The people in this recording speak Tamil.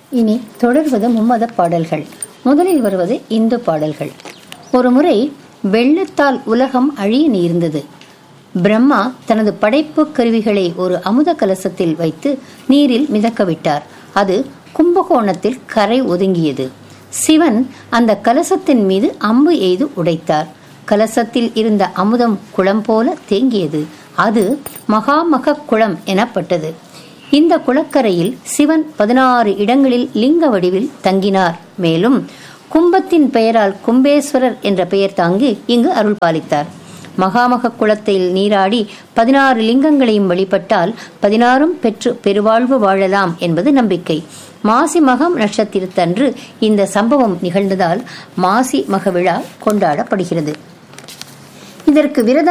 இனி தொடர்வது மும்மத பாடல்கள் முதலில் வருவது இந்து பாடல்கள் ஒரு முறை வெள்ளத்தால் உலகம் அழிய நேர்ந்தது பிரம்மா தனது படைப்பு கருவிகளை ஒரு அமுத கலசத்தில் வைத்து நீரில் மிதக்க விட்டார் அது கும்பகோணத்தில் கரை ஒதுங்கியது சிவன் அந்த கலசத்தின் மீது அம்பு எய்து உடைத்தார் கலசத்தில் இருந்த அமுதம் குளம் போல தேங்கியது அது மகாமக குளம் எனப்பட்டது இந்த குளக்கரையில் சிவன் பதினாறு இடங்களில் லிங்க வடிவில் தங்கினார் மேலும் கும்பத்தின் பெயரால் கும்பேஸ்வரர் என்ற பெயர் தாங்கி இங்கு அருள் பாலித்தார் மகாமக குளத்தில் நீராடி பதினாறு லிங்கங்களையும் வழிபட்டால் பதினாறும் பெற்று பெருவாழ்வு வாழலாம் என்பது நம்பிக்கை மாசி மகம் நட்சத்திரத்தன்று இந்த சம்பவம் நிகழ்ந்ததால் மாசி மக விழா கொண்டாடப்படுகிறது இதற்கு விரதம்